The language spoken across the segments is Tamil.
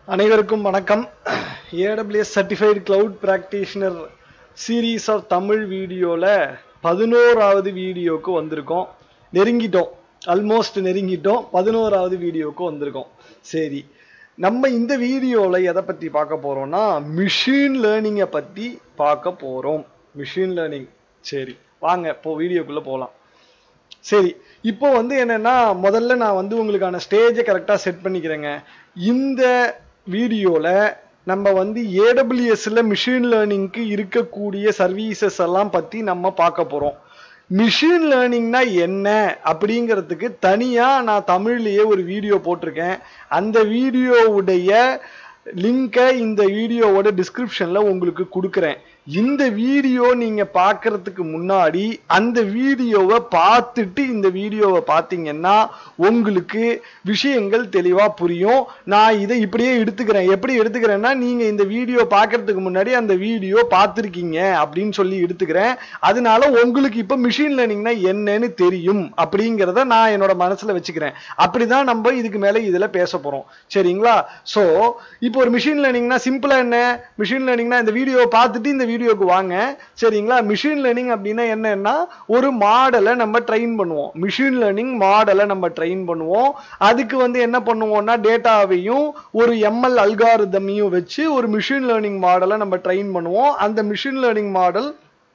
அனைவருக்கும் வணக்கம் AWS certified cloud practitioner series of Tamil வீடியோவில் பதினோராவது வீடியோக்கு வந்திருக்கோம் நெருங்கிட்டோம் ஆல்மோஸ்ட் நெருங்கிட்டோம் பதினோராவது வீடியோக்கு வந்திருக்கோம் சரி நம்ம இந்த வீடியோவில் எதை பற்றி பார்க்க போகிறோம்னா மிஷின் லேர்னிங்கை பற்றி பார்க்க போகிறோம் மிஷின் லேர்னிங் சரி வாங்க இப்போ வீடியோக்குள்ளே போகலாம் சரி இப்போ வந்து என்னன்னா முதல்ல நான் வந்து உங்களுக்கான ஸ்டேஜை கரெக்டாக செட் பண்ணிக்கிறேங்க இந்த வீடியோவில் நம்ம வந்து ஏடபிள்யூஎஸ்ல மிஷின் லேர்னிங்க்கு இருக்கக்கூடிய சர்வீசஸ் எல்லாம் பற்றி நம்ம பார்க்க போகிறோம் மிஷின் லேர்னிங்னா என்ன அப்படிங்கிறதுக்கு தனியாக நான் தமிழ்லேயே ஒரு வீடியோ போட்டிருக்கேன் அந்த வீடியோவுடைய லிங்கை இந்த வீடியோவோட டிஸ்கிரிப்ஷனில் உங்களுக்கு கொடுக்குறேன் இந்த வீடியோ நீங்க பார்க்கறதுக்கு முன்னாடி அந்த வீடியோவை பார்த்துட்டு இந்த வீடியோவை பார்த்தீங்கன்னா உங்களுக்கு விஷயங்கள் தெளிவா புரியும் நான் இதை இப்படியே எடுத்துக்கிறேன் எப்படி எடுத்துக்கிறேன்னா நீங்க இந்த வீடியோ பார்க்கறதுக்கு முன்னாடி அந்த வீடியோ பார்த்துருக்கீங்க அப்படின்னு சொல்லி எடுத்துக்கிறேன் அதனால உங்களுக்கு இப்போ மிஷின் லேர்னிங்னா என்னன்னு தெரியும் அப்படிங்கிறத நான் என்னோட மனசுல வச்சுக்கிறேன் அப்படிதான் நம்ம இதுக்கு மேல இதுல பேச போறோம் சரிங்களா சோ இப்போ ஒரு மிஷின் லேர்னிங்னா சிம்பிளா என்ன மிஷின் லேர்னிங்னா இந்த வீடியோவை பார்த்துட்டு இந்த வீடியோக்கு வாங்க சரிங்களா மிஷின் லேர்னிங் அப்படின்னா என்னன்னா ஒரு மாடலை நம்ம ட்ரெயின் பண்ணுவோம் மிஷின் லேர்னிங் மாடலை நம்ம ட்ரெயின் பண்ணுவோம் அதுக்கு வந்து என்ன பண்ணுவோம்னா டேட்டாவையும் ஒரு எம்எல் அல்காரிதமையும் வச்சு ஒரு மிஷின் லேர்னிங் மாடலை நம்ம ட்ரெயின் பண்ணுவோம் அந்த மிஷின் லேர்னிங் மாடல்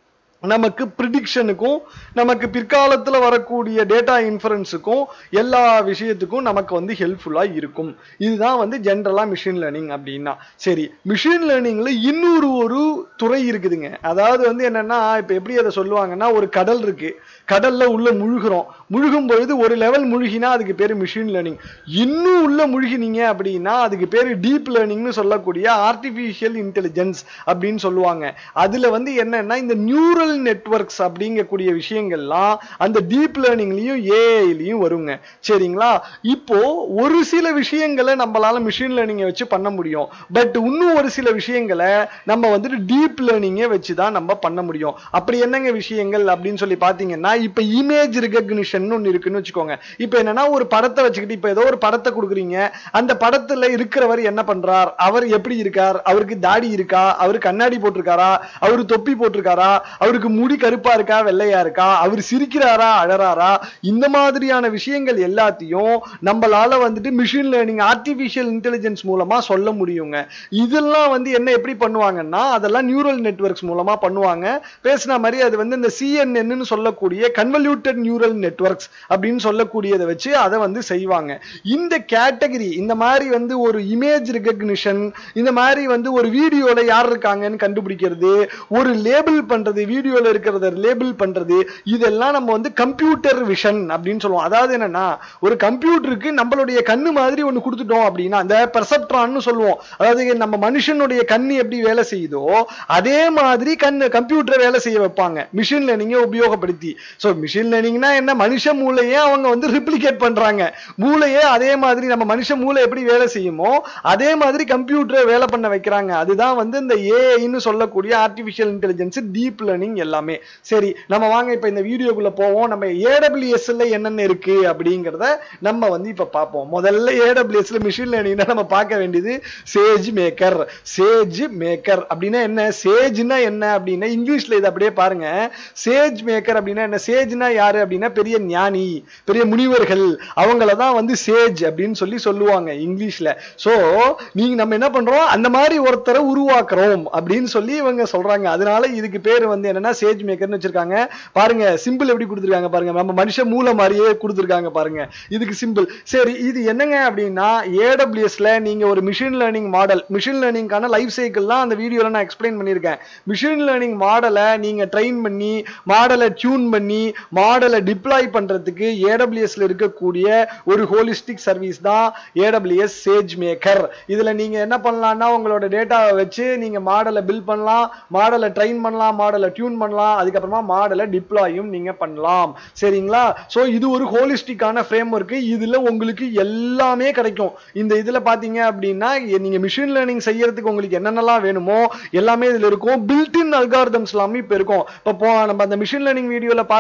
நமக்கு ப்ரிடிக்ஷனுக்கும் நமக்கு பிற்காலத்தில் வரக்கூடிய டேட்டா இன்ஃபரன்ஸுக்கும் எல்லா விஷயத்துக்கும் நமக்கு வந்து ஹெல்ப்ஃபுல்லாக இருக்கும் இதுதான் வந்து ஜென்ரலாக மிஷின் லேர்னிங் அப்படின்னா சரி மிஷின் லேர்னிங்கில் இன்னொரு ஒரு துறை இருக்குதுங்க அதாவது வந்து என்னன்னா இப்போ எப்படி அதை சொல்லுவாங்கன்னா ஒரு கடல் இருக்கு கடல்ல உள்ள முழுகிறோம் முழுகும் பொழுது ஒரு லெவல் முழுகினா அதுக்கு பேர் மிஷின் லேர்னிங் இன்னும் உள்ள முழுகினீங்க அப்படின்னா அதுக்கு பேர் டீப் லேர்னிங்னு சொல்லக்கூடிய ஆர்டிஃபிஷியல் இன்டெலிஜென்ஸ் அப்படின்னு சொல்லுவாங்க அதுல வந்து என்னன்னா இந்த நியூரல் நெட்வொர்க்ஸ் அப்படிங்கக்கூடிய விஷயங்கள்லாம் அந்த டீப் லேர்னிங்லயும் ஏஐலையும் வருங்க சரிங்களா இப்போ ஒரு சில விஷயங்களை நம்மளால மிஷின் லேர்னிங்கை வச்சு பண்ண முடியும் பட் இன்னும் ஒரு சில விஷயங்களை நம்ம வந்துட்டு டீப் லேர்னிங்கை வச்சு தான் நம்ம பண்ண முடியும் அப்படி என்னங்க விஷயங்கள் அப்படின்னு சொல்லி பார்த்தீங்கன்னா இப்போ இமேஜ் ரெகக்னிஷன் ஒன்று இருக்குன்னு வச்சுக்கோங்க இப்போ என்னன்னா ஒரு படத்தை வச்சுக்கிட்டு இப்போ ஏதோ ஒரு படத்தை கொடுக்குறீங்க அந்த படத்துல இருக்கிறவர் என்ன பண்றார் அவர் எப்படி இருக்கார் அவருக்கு தாடி இருக்கா அவர் கண்ணாடி போட்டிருக்காரா அவர் தொப்பி போட்டிருக்காரா அவருக்கு முடி கருப்பா இருக்கா வெள்ளையா இருக்கா அவர் சிரிக்கிறாரா அழறாரா இந்த மாதிரியான விஷயங்கள் எல்லாத்தையும் நம்மளால வந்துட்டு மிஷின் லேர்னிங் ஆர்டிபிஷியல் இன்டெலிஜென்ஸ் மூலமா சொல்ல முடியுங்க இதெல்லாம் வந்து என்ன எப்படி பண்ணுவாங்கன்னா அதெல்லாம் நியூரல் நெட்வொர்க்ஸ் மூலமா பண்ணுவாங்க பேசின மாதிரி அது வந்து இந்த சிஎன்என்னு சொல்லக்கூடிய கன்வல்யூட்டட் நியூரல் நெட்வொர்க்ஸ் அப்படின்னு சொல்லக்கூடியதை வச்சு அதை வந்து செய்வாங்க இந்த கேட்டகரி இந்த மாதிரி வந்து ஒரு இமேஜ் ரெகக்னிஷன் இந்த மாதிரி வந்து ஒரு வீடியோல யார் இருக்காங்கன்னு கண்டுபிடிக்கிறது ஒரு லேபிள் பண்றது வீடியோல இருக்கிறத லேபிள் பண்றது இதெல்லாம் நம்ம வந்து கம்ப்யூட்டர் விஷன் அப்படின்னு சொல்லுவோம் அதாவது என்னன்னா ஒரு கம்ப்யூட்டருக்கு நம்மளுடைய கண்ணு மாதிரி ஒன்று கொடுத்துட்டோம் அப்படின்னா அந்த பெர்செப்ட்ரான்னு சொல்லுவோம் அதாவது நம்ம மனுஷனுடைய கண்ணு எப்படி வேலை செய்யுதோ அதே மாதிரி கண்ணு கம்ப்யூட்டரை வேலை செய்ய வைப்பாங்க மிஷின் லேர்னிங்கை உபயோகப்படுத்தி ஸோ மிஷின் லேர்னிங்னா என்ன மனுஷ மூளையே அவங்க வந்து ரிப்ளிகேட் பண்றாங்க மூளையே அதே மாதிரி நம்ம மனுஷ மூளை எப்படி வேலை செய்யுமோ அதே மாதிரி கம்ப்யூட்டரை வேலை பண்ண வைக்கிறாங்க அதுதான் வந்து இந்த ஏஐன்னு சொல்லக்கூடிய ஆர்டிஃபிஷியல் இன்டெலிஜென்ஸ் டீப் லேர்னிங் எல்லாமே சரி நம்ம வாங்க இப்போ இந்த வீடியோக்குள்ள போவோம் நம்ம ஏடபிள்யூஎஸ்ல என்னென்ன இருக்கு அப்படிங்கிறத நம்ம வந்து இப்போ பார்ப்போம் முதல்ல ஏடபிள்யூஎஸ்ல மிஷின் லேர்னிங்னா நம்ம பார்க்க வேண்டியது சேஜ் மேக்கர் சேஜ் மேக்கர் அப்படின்னா என்ன சேஜ்னா என்ன அப்படின்னா இங்கிலீஷ்ல இதை அப்படியே பாருங்க சேஜ் மேக்கர் அப்படின்னா என்ன சேஜ்னா யாரு அப்படின்னா பெரிய ஞானி பெரிய முனிவர்கள் அவங்கள தான் வந்து சேஜ் அப்படின்னு சொல்லி சொல்லுவாங்க இங்கிலீஷ்ல சோ நீங்க நம்ம என்ன பண்றோம் அந்த மாதிரி ஒருத்தரை உருவாக்குறோம் அப்படின்னு சொல்லி இவங்க சொல்றாங்க அதனால இதுக்கு பேர் வந்து என்னன்னா சேஜ் மேக்கர்னு வச்சிருக்காங்க பாருங்க சிம்பிள் எப்படி கொடுத்துருக்காங்க பாருங்க நம்ம மனுஷ மூளை மாதிரியே கொடுத்துருக்காங்க பாருங்க இதுக்கு சிம்பிள் சரி இது என்னங்க அப்படின்னா ஏடபிள்யூஎஸ்ல நீங்க ஒரு மிஷின் லேர்னிங் மாடல் மிஷின் லேர்னிங்கான லைஃப் சைக்கிள்லாம் அந்த வீடியோல நான் எக்ஸ்பிளைன் பண்ணியிருக்கேன் மிஷின் லேர்னிங் மாடலை நீங்க ட்ரெயின் பண்ணி மாடலை டியூன் பண்ணி மாடலை டிப்ளாய் பண்றதுக்கு ஏடபிள்யூஎஸ்ல இருக்கக்கூடிய ஒரு ஹோலிஸ்டிக் சர்வீஸ் தான் ஏடபிள்யூஎஸ் சேஜ் மேக்கர் இதுல நீங்க என்ன பண்ணலாம்னா உங்களோட டேட்டாவை வச்சு நீங்க மாடலை பில்ட் பண்ணலாம் மாடலை ட்ரெயின் பண்ணலாம் மாடலை டியூன் பண்ணலாம் அதுக்கப்புறமா மாடலை டிப்ளாயும் நீங்க பண்ணலாம் சரிங்களா சோ இது ஒரு ஹோலிஸ்டிக்கான ஃப்ரேம் ஒர்க் இதுல உங்களுக்கு எல்லாமே கிடைக்கும் இந்த இதுல பாத்தீங்க அப்படின்னா நீங்க மிஷின் லேர்னிங் செய்யறதுக்கு உங்களுக்கு என்னென்னலாம் வேணுமோ எல்லாமே இதுல இருக்கும் பில்ட் இன் அல்காரிதம்ஸ் எல்லாமே இப்ப இருக்கும் இப்போ நம்ம அந்த மிஷின் லேர்னிங் வீடியோல பார்த்து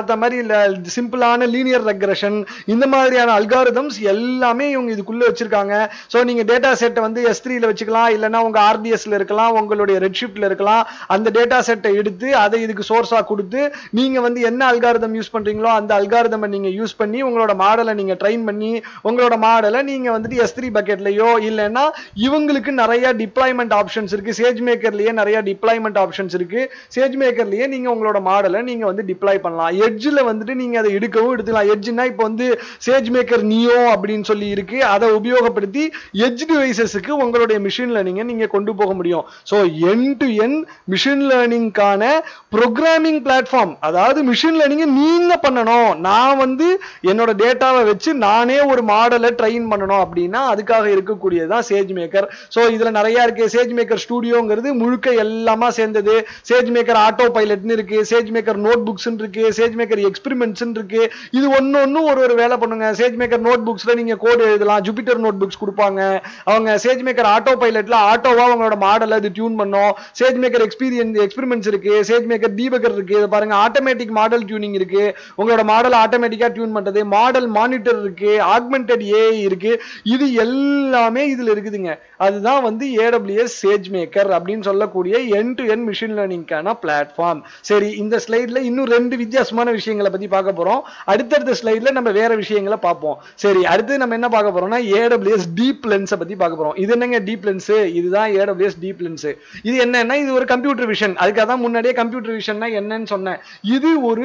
பார்த்த மாதிரி இல்ல சிம்பிளான லீனியர் ரெக்ரஷன் இந்த மாதிரியான அல்காரிதம்ஸ் எல்லாமே இவங்க இதுக்குள்ள வச்சிருக்காங்க ஸோ நீங்க டேட்டா செட்டை வந்து எஸ் த்ரீல வச்சுக்கலாம் இல்லைன்னா உங்க ஆர்டிஎஸ்ல இருக்கலாம் உங்களுடைய ரெட்ஷிப்ட்ல இருக்கலாம் அந்த டேட்டா செட்டை எடுத்து அதை இதுக்கு சோர்ஸா கொடுத்து நீங்க வந்து என்ன அல்காரிதம் யூஸ் பண்றீங்களோ அந்த அல்காரிதம் நீங்க யூஸ் பண்ணி உங்களோட மாடலை நீங்க ட்ரெயின் பண்ணி உங்களோட மாடலை நீங்க வந்துட்டு எஸ் த்ரீ பக்கெட்லயோ இல்லைன்னா இவங்களுக்கு நிறைய டிப்ளாய்மெண்ட் ஆப்ஷன்ஸ் இருக்கு சேஜ் மேக்கர்லயே நிறைய டிப்ளாய்மெண்ட் ஆப்ஷன்ஸ் இருக்கு சேஜ் மேக்கர்லயே நீங்க உங்களோட மாடலை நீங்க வந்து டிப்ளாய் பண்ணலாம் எட்ஜில் வந்துட்டு நீங்க அதை எடுக்கவும் எடுத்துக்கலாம் எட்ஜ்னா இப்போ வந்து சேஜ் மேக்கர் நியோ அப்படின்னு சொல்லி இருக்கு அதை உபயோகப்படுத்தி எட்ஜ் டிவைசஸுக்கு உங்களுடைய மிஷின் லேர்னிங்கை நீங்க கொண்டு போக முடியும் so end to end machine லேர்னிங்கான ப்ரோக்ராமிங் பிளாட்ஃபார்ம் அதாவது மிஷின் லேர்னிங்கை நீங்க பண்ணணும் நான் வந்து என்னோட டேட்டாவை வச்சு நானே ஒரு மாடலை ட்ரெயின் பண்ணணும் அப்படின்னா அதுக்காக இருக்கக்கூடியதுதான் சேஜ் மேக்கர் ஸோ இதுல நிறைய இருக்கு சேஜ் மேக்கர் ஸ்டூடியோங்கிறது முழுக்க எல்லாமா சேர்ந்தது சேஜ் மேக்கர் ஆட்டோ பைலட்னு இருக்கு சேஜ் மேக்கர் நோட் புக்ஸ் இருக்கு சேஜ் மேக்கர் எக்ஸ்பெரிமெண்ட்ஸ் இருக்கு இது ஒன்னு ஒன்னு ஒரு ஒரு வேலை பண்ணுங்க சேஜ் மேக்கர் நோட் புக்ஸ்ல நீங்க கோட் எழுதலாம் ஜூபிட்டர் நோட் புக்ஸ் கொடுப்பாங்க அவங்க சேஜ் மேக்கர் ஆட்டோ பைலட்ல ஆட்டோவா அவங்களோட மாடலை இது டியூன் பண்ணும் சேஜ் மேக்கர் எக்ஸ்பீரியன்ஸ் எக்ஸ்பெரிமெண்ட்ஸ் இருக்கு சேஜ் மேக்கர் டீபக்கர் இருக்கு இதை பாருங்க ஆட்டோமேட்டிக் மாடல் டியூனிங் இருக்கு உங்களோட மாடல் ஆட்டோமேட்டிக்கா டியூன் பண்றது மாடல் மானிட்டர் இருக்கு ஆக்மெண்டட் ஏஐ இருக்கு இது எல்லாமே இதுல இருக்குதுங்க அதுதான் வந்து ஏடபிள்யூஎஸ் சேஜ் மேக்கர் அப்படின்னு சொல்லக்கூடிய என் டு என் மிஷின் லேர்னிங்கான பிளாட்ஃபார்ம் சரி இந்த ஸ்லைட்ல இன்னும் ரெண்டு வித்தியாசமான விஷயங்களை பத்தி பார்க்க போறோம் அடுத்தடுத்த ஸ்லைட்ல நம்ம வேற விஷயங்களை பார்ப்போம் சரி அடுத்து நம்ம என்ன பார்க்க போறோம்னா ஏடபிள்யூஎஸ் டீப் லென்ஸை பத்தி பார்க்க போறோம் இது என்னங்க டீப் லென்ஸ் இதுதான் ஏடபிள்யூஎஸ் டீப் லென்ஸ் இது என்னன்னா இது ஒரு கம்ப்யூட்டர் விஷன் அதுக்காக தான் முன்னாடியே கம்ப்யூட்டர் விஷன்னா என்னன்னு சொன்னேன் இது ஒரு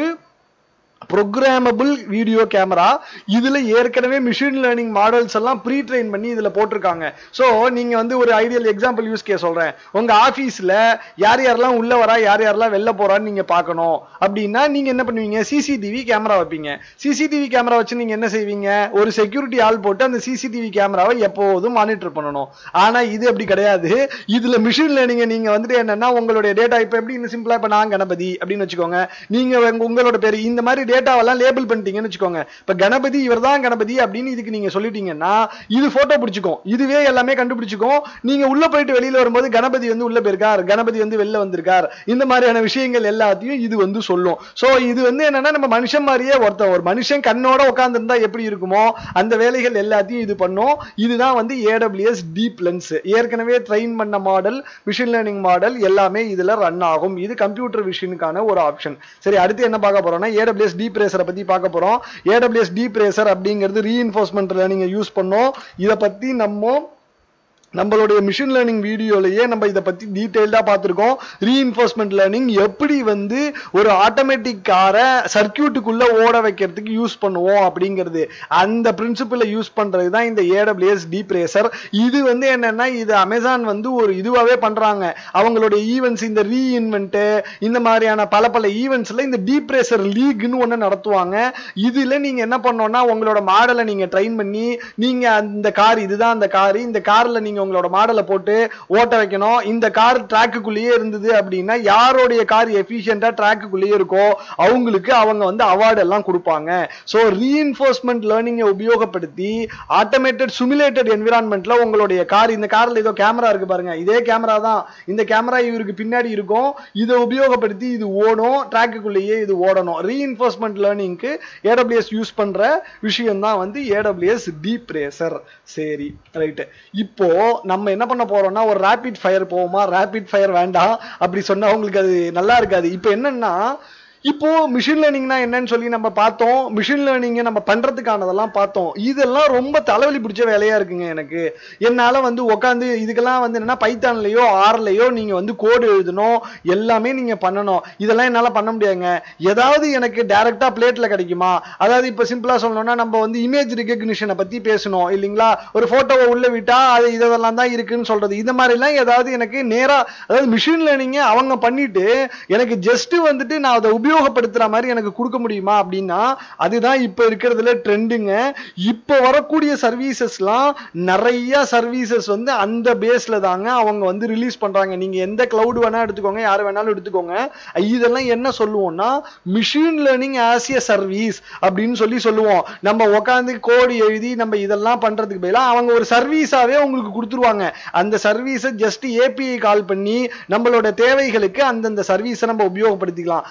ப்ரோக்ராமபிள் வீடியோ கேமரா இதுல ஏற்கனவே மிஷின் லேர்னிங் மாடல்ஸ் எல்லாம் ப்ரீ ட்ரெயின் பண்ணி இதுல போட்டிருக்காங்க ஸோ நீங்க வந்து ஒரு ஐடியல் எக்ஸாம்பிள் யூஸ் கே சொல்றேன் உங்க ஆபீஸ்ல யார் யாரெல்லாம் உள்ள வரா யார் யாரெல்லாம் வெளில போறான்னு நீங்க பார்க்கணும் அப்படின்னா நீங்க என்ன பண்ணுவீங்க சிசிடிவி கேமரா வைப்பீங்க சிசிடிவி கேமரா வச்சு நீங்க என்ன செய்வீங்க ஒரு செக்யூரிட்டி ஆள் போட்டு அந்த சிசிடிவி கேமராவை எப்போதும் மானிட்டர் பண்ணணும் ஆனா இது அப்படி கிடையாது இதுல மிஷின் லேர்னிங் நீங்க வந்துட்டு என்னன்னா உங்களுடைய டேட்டா இப்ப எப்படி இந்த சிம்பிளா இப்ப நான் கணபதி அப்படின்னு வச்சுக்கோங்க நீங்க உங்க- உங்களோட பேர் இந்த மாதிரி டேட்டாவெல்லாம் லேபிள் பண்ணிட்டீங்கன்னு வச்சுக்கோங்க இப்ப கணபதி இவர்தான் கணபதி அப்படின்னு இதுக்கு நீங்க சொல்லிட்டீங்கன்னா இது போட்டோ பிடிச்சிக்கும் இதுவே எல்லாமே கண்டுபிடிச்சிக்கும் நீங்க உள்ள போயிட்டு வெளியில வரும்போது கணபதி வந்து உள்ள போயிருக்கார் கணபதி வந்து வெளில வந்திருக்கார் இந்த மாதிரியான விஷயங்கள் எல்லாத்தையும் இது வந்து சொல்லும் சோ இது வந்து என்னன்னா நம்ம மனுஷன் மாதிரியே ஒருத்தன் ஒரு மனுஷன் கண்ணோட உட்கார்ந்திருந்தா எப்படி இருக்குமோ அந்த வேலைகள் எல்லாத்தையும் இது பண்ணும் இதுதான் வந்து ஏடபிள்யூஎஸ் டீப் லென்ஸ் ஏற்கனவே ட்ரெயின் பண்ண மாடல் மிஷின் லேர்னிங் மாடல் எல்லாமே இதுல ரன் ஆகும் இது கம்ப்யூட்டர் விஷனுக்கான ஒரு ஆப்ஷன் சரி அடுத்து என்ன பார்க்க போறோம்னா ஏடபிள்யூஎஸ் டீப் ரேசரை பத்தி பார்க்க போறோம் ஏடபிள்யூஎஸ் டீப் ரேசர் அப்படிங்கிறது ரீஇன்ஃபோர்ஸ்மெண்ட் லேர்னிங் யூஸ் பண்ணோம் இதை பத்தி நம்ம நம்மளுடைய மிஷின் லேர்னிங் வீடியோலயே நம்ம இதை பத்தி டீடைல்டா பார்த்திருக்கோம் ரீஇன்ஃபோர்ஸ்மெண்ட் லேர்னிங் எப்படி வந்து ஒரு ஆட்டோமேட்டிக் காரை சர்க்கியூட்டுக்குள்ள ஓட வைக்கிறதுக்கு யூஸ் பண்ணுவோம் அப்படிங்கிறது அந்த பிரின்சிபலை யூஸ் பண்றது தான் இந்த ஏடபிள்யூஎஸ் டீப் ரேசர் இது வந்து என்னன்னா இது அமேசான் வந்து ஒரு இதுவாவே பண்றாங்க அவங்களுடைய ஈவெண்ட்ஸ் இந்த ரீஇன்வென்ட் இந்த மாதிரியான பல பல ஈவெண்ட்ஸ்ல இந்த டீப் ரேசர் லீக்னு ஒன்று நடத்துவாங்க இதுல நீங்க என்ன பண்ணோம்னா உங்களோட மாடலை நீங்க ட்ரெயின் பண்ணி நீங்க அந்த கார் இதுதான் அந்த கார் இந்த கார்ல நீங்க உங்களோட மாடலை போட்டு ஓட்ட வைக்கணும் இந்த கார் ட்ராக்குக்குள்ளேயே இருந்தது அப்படின்னா யாருடைய கார் எஃபிஷியண்டா ட்ராக்குக்குள்ளேயே இருக்கோ அவங்களுக்கு அவங்க வந்து அவார்டு எல்லாம் கொடுப்பாங்க ஸோ ரீஇன்ஃபோர்ஸ்மெண்ட் லேர்னிங்கை உபயோகப்படுத்தி ஆட்டோமேட்டட் சிமுலேட்டட் என்விரான்மெண்ட்ல உங்களுடைய கார் இந்த கார்ல ஏதோ கேமரா இருக்கு பாருங்க இதே கேமரா தான் இந்த கேமரா இவருக்கு பின்னாடி இருக்கும் இதை உபயோகப்படுத்தி இது ஓடும் ட்ராக்குக்குள்ளேயே இது ஓடணும் ரீஇன்ஃபோர்ஸ்மெண்ட் லேர்னிங்க்கு ஏடபிள்யூஎஸ் யூஸ் பண்ற விஷயம் தான் வந்து ஏடபிள்யூஎஸ் டீப் ரேசர் சரி ரைட்டு இப்போ நம்ம என்ன பண்ண போறோம்னா ஒரு ரேபிட் ஃபயர் போவோமா ரேபிட் ஃபயர் வேண்டாம் அப்படி சொன்னா உங்களுக்கு அது நல்லா இருக்காது இப்போ என்னன்னா இப்போ மிஷின் லேர்னிங்னா என்னன்னு சொல்லி நம்ம பார்த்தோம் மிஷின் லேர்னிங்கை நம்ம பண்றதுக்கானதெல்லாம் பார்த்தோம் இதெல்லாம் ரொம்ப தலைவலி பிடிச்ச வேலையா இருக்குங்க எனக்கு என்னால வந்து உட்காந்து இதுக்கெல்லாம் வந்து என்னன்னா பைத்தான்லயோ ஆர்லயோ நீங்க வந்து கோடு எழுதணும் எல்லாமே நீங்க பண்ணணும் இதெல்லாம் என்னால பண்ண முடியாதுங்க ஏதாவது எனக்கு டைரக்டா பிளேட்ல கிடைக்குமா அதாவது இப்போ சிம்பிளா சொல்லணும்னா நம்ம வந்து இமேஜ் ரெகக்னிஷனை பத்தி பேசணும் இல்லைங்களா ஒரு போட்டோவை உள்ள விட்டா அது இதெல்லாம் தான் இருக்குன்னு சொல்றது இந்த மாதிரிலாம் ஏதாவது எனக்கு நேரா அதாவது மிஷின் லேர்னிங்கை அவங்க பண்ணிட்டு எனக்கு ஜஸ்ட் வந்துட்டு நான் அதை உபயோகப்படுத்துற மாதிரி எனக்கு கொடுக்க முடியுமா அப்படின்னா அதுதான் இப்ப இருக்கிறதுல ட்ரெண்டுங்க இப்போ வரக்கூடிய சர்வீசஸ்லாம் நிறைய சர்வீசஸ் வந்து அந்த பேஸ்ல தாங்க அவங்க வந்து ரிலீஸ் பண்றாங்க நீங்க எந்த கிளவுட் வேணா எடுத்துக்கோங்க யார் வேணாலும் எடுத்துக்கோங்க இதெல்லாம் என்ன சொல்லுவோம்னா machine learning as a service அப்படின்னு சொல்லி சொல்லுவோம் நம்ம உட்காந்து கோடு எழுதி நம்ம இதெல்லாம் பண்றதுக்கு பதிலாக அவங்க ஒரு சர்வீஸாவே உங்களுக்கு கொடுத்துருவாங்க அந்த சர்வீஸை ஜஸ்ட் ஏபிஐ கால் பண்ணி நம்மளோட தேவைகளுக்கு அந்தந்த சர்வீஸை நம்ம உபயோகப்படுத்திக்கலாம் அந்த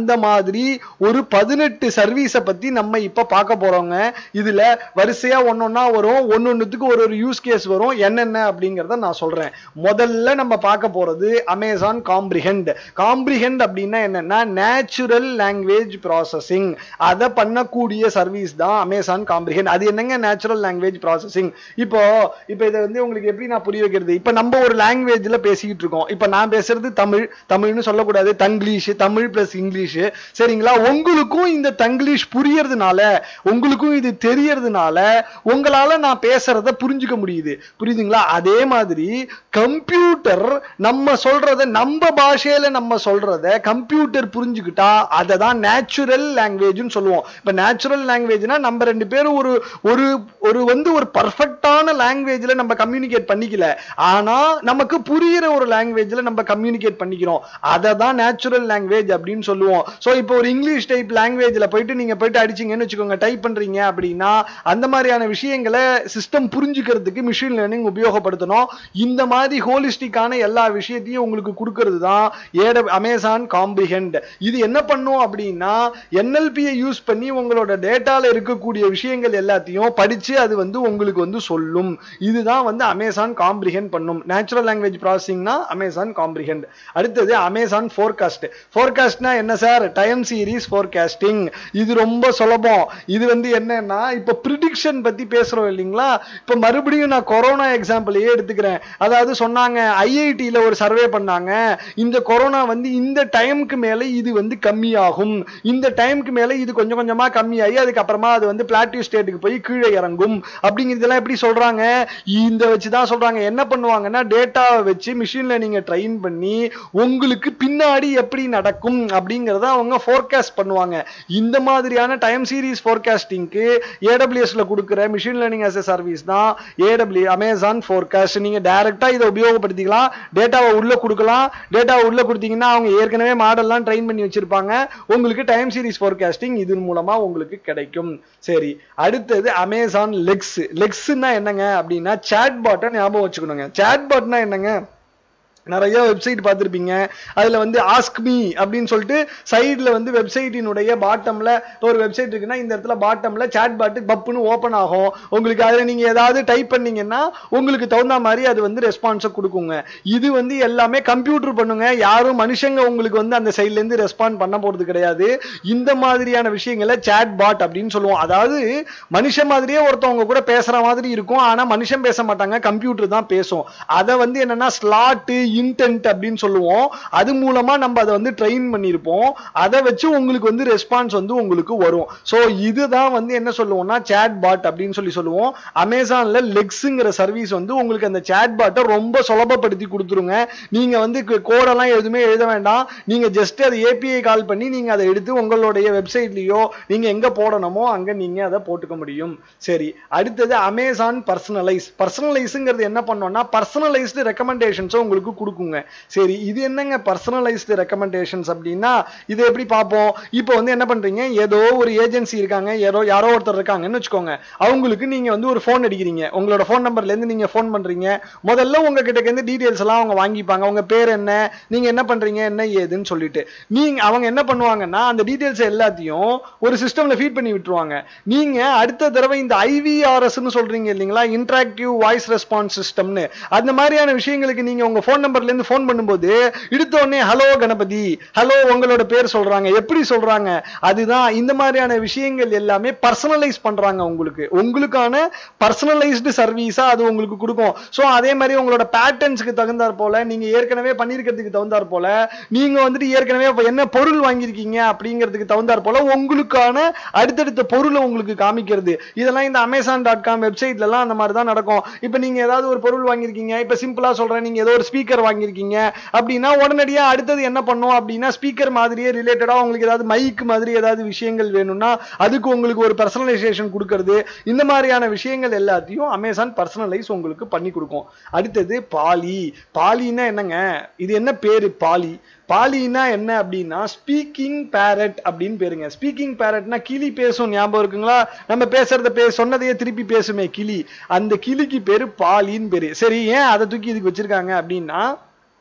அந்த மாதிரி ஒரு பதினெட்டு சர்வீஸை பத்தி நம்ம இப்ப பார்க்க போறோங்க இதுல வரிசையா ஒன்னொன்னா வரும் ஒன்னொன்னுத்துக்கு ஒரு ஒரு யூஸ் கேஸ் வரும் என்னென்ன அப்படிங்கறத நான் சொல்றேன் முதல்ல நம்ம பார்க்க போறது அமேசான் காம்ப்ரிஹெண்ட் காம்ப்ரிஹெண்ட் அப்படின்னா என்னன்னா நேச்சுரல் லாங்குவேஜ் ப்ராசஸிங் அதை பண்ணக்கூடிய சர்வீஸ் தான் அமேசான் காம்ப்ரிஹெண்ட் அது என்னங்க நேச்சுரல் லாங்குவேஜ் ப்ராசஸிங் இப்போ இப்போ இதை வந்து உங்களுக்கு எப்படி நான் புரிய வைக்கிறது இப்போ நம்ம ஒரு லாங்குவேஜ்ல பேசிக்கிட்டு இருக்கோம் இப்போ நான் பேசுறது தமிழ் தமிழ்னு சொல்லக்கூடாது தங்கிலீஷ் தமிழ் பிளஸ் இங்கிலீஷ் சரிங்களா உங்களுக்கும் இந்த தங்கிலீஷ் புரியறதுனால உங்களுக்கும் இது தெரியறதுனால உங்களால நான் பேசுறத புரிஞ்சுக்க முடியுது புரியுதுங்களா அதே மாதிரி கம்ப்யூட்டர் நம்ம சொல்றத நம்ம பாஷையில நம்ம சொல்றத கம்ப்யூட்டர் புரிஞ்சுக்கிட்டா அதை தான் நேச்சுரல் லாங்குவேஜ்னு சொல்லுவோம் இப்போ நேச்சுரல் லாங்குவேஜ்னா நம்ம ரெண்டு பேரும் ஒரு ஒரு ஒரு வந்து ஒரு பர்ஃபெக்டான லாங்குவேஜ்ல நம்ம கம்யூனிகேட் பண்ணிக்கல ஆனா நமக்கு புரியிற ஒரு லாங்குவேஜ்ல நம்ம கம்யூனிகேட் பண்ணிக்கிறோம் அதை தான் நேச்சுரல் லாங்குவேஜ் அப்படின்னு சொல்லுவோம் ஸோ இப்போ ஒரு இங்கிலீஷ் டைப் லாங்குவேஜ்ல போயிட்டு நீங்க போயிட்டு அடிச்சீங்கன்னு வச்சுக்கோங்க டைப் பண்றீங்க அப்படின்னா அந்த மாதிரியான விஷயங்களை சிஸ்டம் புரிஞ்சுக்கிறதுக்கு மிஷின் லேர்னிங் உபயோகப்படுத்தணும் இந்த மாதிரி ஹோலிஸ்டிக்கான எல்லா விஷயத்தையும் உங்களுக்கு கொடுக்கறது தான் ஏட அமேசான் காம்ப்ரிஹெண்ட் இது என்ன பண்ணும் அப்படின்னா என்எல்பியை யூஸ் பண்ணி உங்களோட டேட்டால இருக்கக்கூடிய விஷயங்கள் எல்லாத்தையும் படிச்சு அது வந்து உங்களுக்கு வந்து சொல்லும் இதுதான் வந்து அமேசான் காம்ப்ரிஹெண்ட் பண்ணும் நேச்சுரல் லாங்குவேஜ் ப்ராசஸிங்னா அமேசான் காம்ப்ரிஹெண்ட் அடுத்தது அமேசான் ஃபோர்காஸ்ட் ஃபோர்காஸ்ட்னா என்ன சார் டைம் சீரிஸ் ஃபோர்காஸ்டிங் இது ரொம்ப சுலபம் இது வந்து என்னன்னா இப்போ ப்ரிடிக்ஷன் பத்தி பேசுறோம் இல்லைங்களா இப்போ மறுபடியும் நான் கொரோனா எக்ஸாம்பிளையே எடுத்துக்கிறேன் அதாவது சொன்னாங்க ஐஐடியில ஒரு சர்வே பண்ணாங்க இந்த கொரோனா வந்து இந்த டைமுக்கு மேல இது வந்து கம்மியாகும் இந்த டைமுக்கு மேல இது கொஞ்சம் கொஞ்சமா கம்மியாகி அதுக்கப்புறமா அது வந்து பிளாட்டிவ் ஸ்டேட்டுக்கு போய் கீழே இறங்கும் அப்படிங்கிறதெல்லாம் எப்படி சொல்றாங்க இந்த வச்சு தான் சொல்றாங்க என்ன பண்ணுவாங்கன்னா டேட்டாவை வச்சு மிஷின் லேர்னிங்கை ட்ரெயின் பண்ணி உங்களுக்கு பின்னாடி எப்படி நடக்கும் அப்படிங்கிறத அவங்க ஃபோர்காஸ்ட் பண்ணுவாங்க இந்த மாதிரியான டைம் சீரிஸ் ஃபோர்காஸ்டிங்க்கு ஏடபிள்யூஎஸ்ல கொடுக்குற machine learning as a service தான் ஏடபிள்யூ அமேசான் ஃபோர்காஸ்ட் நீங்க டைரக்டா இதை உபயோகப்படுத்திக்கலாம் டேட்டாவை உள்ள கொடுக்கலாம் டேட்டாவை உள்ள கொடுத்தீங்கன்னா அவங்க ஏற்கனவே மாடல்லாம் ட்ரெயின் பண்ணி வச்சிருப்பாங்க உங்களுக்கு டைம் சீரிஸ் ஃபோர்காஸ்டிங் இதன் மூலமா உங்களுக்கு கிடைக்கும் சரி அடுத்தது அமேசான் லெக்ஸ் லெக்ஸ்னா என்னங்க அப்படின்னா சேட் பாட்டை ஞாபகம் வச்சுக்கணுங்க சேட் பாட்னா என்னங்க நிறைய வெப்சைட் பார்த்துருப்பீங்க அதில் வந்து ஆஸ்க் மீ அப்படின்னு சொல்லிட்டு சைடில் வந்து வெப்சைட்டினுடைய பாட்டமில் ஒரு வெப்சைட் இருக்குன்னா இந்த இடத்துல பாட்டமில் சேட் பாட்டு பப்புன்னு ஓப்பன் ஆகும் உங்களுக்கு அதில் நீங்கள் ஏதாவது டைப் பண்ணீங்கன்னா உங்களுக்கு தகுந்த மாதிரி அது வந்து ரெஸ்பான்ஸை கொடுக்குங்க இது வந்து எல்லாமே கம்ப்யூட்டர் பண்ணுங்க யாரும் மனுஷங்க உங்களுக்கு வந்து அந்த சைட்லேருந்து ரெஸ்பாண்ட் பண்ண போகிறது கிடையாது இந்த மாதிரியான விஷயங்களை சேட் பாட் அப்படின்னு சொல்லுவோம் அதாவது மனுஷன் மாதிரியே ஒருத்தவங்க கூட பேசுகிற மாதிரி இருக்கும் ஆனால் மனுஷன் பேச மாட்டாங்க கம்ப்யூட்டர் தான் பேசும் அதை வந்து என்னன்னா ஸ்லாட்டு இன்டென்ட் அப்படின்னு சொல்லுவோம் அது மூலமா நம்ம அதை வந்து ட்ரெயின் பண்ணியிருப்போம் அதை வச்சு உங்களுக்கு வந்து ரெஸ்பான்ஸ் வந்து உங்களுக்கு வரும் ஸோ இதுதான் வந்து என்ன சொல்லுவோம்னா சேட் பாட் அப்படின்னு சொல்லி சொல்லுவோம் அமேசான்ல லெக்ஸுங்கிற சர்வீஸ் வந்து உங்களுக்கு அந்த சேட் பாட்டை ரொம்ப சுலபப்படுத்தி கொடுத்துருங்க நீங்க வந்து கோடெல்லாம் எதுவுமே எழுத வேண்டாம் நீங்க ஜஸ்ட் அதை ஏபிஐ கால் பண்ணி நீங்க அதை எடுத்து உங்களுடைய வெப்சைட்லயோ நீங்க எங்க போடணுமோ அங்க நீங்க அதை போட்டுக்க முடியும் சரி அடுத்தது அமேசான் பர்சனலைஸ் பர்சனலைஸுங்கிறது என்ன பண்ணோம்னா பர்சனலைஸ்டு ரெக்கமெண்டேஷன்ஸை உங்களுக்கு கொடுக்குங்க சரி இது என்னங்க பர்சனலைஸ்டு ரெக்கமெண்டேஷன்ஸ் அப்படின்னா இது எப்படி பார்ப்போம் இப்போ வந்து என்ன பண்றீங்க ஏதோ ஒரு ஏஜென்சி இருக்காங்க யாரோ யாரோ ஒருத்தர் இருக்காங்கன்னு வச்சுக்கோங்க அவங்களுக்கு நீங்க வந்து ஒரு ஃபோன் அடிக்கிறீங்க உங்களோட ஃபோன் நம்பர்ல இருந்து நீங்க ஃபோன் பண்றீங்க முதல்ல உங்க கிட்ட இருந்து டீடைல்ஸ் எல்லாம் அவங்க வாங்கிப்பாங்க உங்க பேர் என்ன நீங்க என்ன பண்றீங்க என்ன ஏதுன்னு சொல்லிட்டு நீங்க அவங்க என்ன பண்ணுவாங்கன்னா அந்த டீடைல்ஸ் எல்லாத்தையும் ஒரு சிஸ்டம்ல ஃபீட் பண்ணி விட்டுருவாங்க நீங்க அடுத்த தடவை இந்த ஐவிஆர்எஸ்ன்னு சொல்றீங்க இல்லைங்களா இன்டராக்டிவ் வாய்ஸ் ரெஸ்பான்ஸ் சிஸ்டம்னு அந்த மாதிரியான விஷயங்களுக்கு நீங்க உங்க ஃபோன் நம்பர்ல இருந்து ஃபோன் பண்ணும்போது எடுத்த உடனே ஹலோ கணபதி ஹலோ உங்களோட பேர் சொல்றாங்க எப்படி சொல்றாங்க அதுதான் இந்த மாதிரியான விஷயங்கள் எல்லாமே பர்சனலைஸ் பண்றாங்க உங்களுக்கு உங்களுக்கான பர்சனலைஸ்டு சர்வீஸா அது உங்களுக்கு கொடுக்கும் ஸோ அதே மாதிரி உங்களோட பேட்டர்ன்ஸ்க்கு தகுந்தாற் போல நீங்க ஏற்கனவே பண்ணியிருக்கிறதுக்கு தகுந்தாற் போல நீங்க வந்துட்டு ஏற்கனவே இப்ப என்ன பொருள் வாங்கியிருக்கீங்க அப்படிங்கிறதுக்கு தகுந்தாற் போல உங்களுக்கான அடுத்தடுத்த பொருளை உங்களுக்கு காமிக்கிறது இதெல்லாம் இந்த அமேசான் டாட் காம் வெப்சைட்லலாம் அந்த மாதிரி தான் நடக்கும் இப்போ நீங்க ஏதாவது ஒரு பொருள் வாங்கியிருக்கீங்க இப்போ சிம்பிளா சொல்றேன் நீங்க ஏதோ ஒரு ஸ்பீக்கர் வாங்கியிருக்கீங்க அப்படின்னா உடனடியா அடுத்தது என்ன பண்ணும் அப்படின்னா ஸ்பீக்கர் மாதிரியே ரிலேட்டடா உங்களுக்கு ஏதாவது மைக் மாதிரி ஏதாவது விஷயங்கள் வேணும்னா அதுக்கு உங்களுக்கு ஒரு பர்சனலைசேஷன் கொடுக்கறது இந்த மாதிரியான விஷயங்கள் எல்லாத்தையும் அமேசான் பர்சனலைஸ் உங்களுக்கு பண்ணி கொடுக்கும் அடுத்தது பாலி பாலின்னா என்னங்க இது என்ன பேரு பாலி பாலினா என்ன அப்படின்னா ஸ்பீக்கிங் பேரட் அப்படின்னு பேருங்க ஸ்பீக்கிங் பேரட்னா கிளி பேசும் ஞாபகம் இருக்குங்களா நம்ம பேசுறத பே சொன்னதையே திருப்பி பேசுமே கிளி அந்த கிளிக்கு பேரு பாலின்னு பேரு சரி ஏன் அதை தூக்கி இதுக்கு வச்சிருக்காங்க அப்படின்னா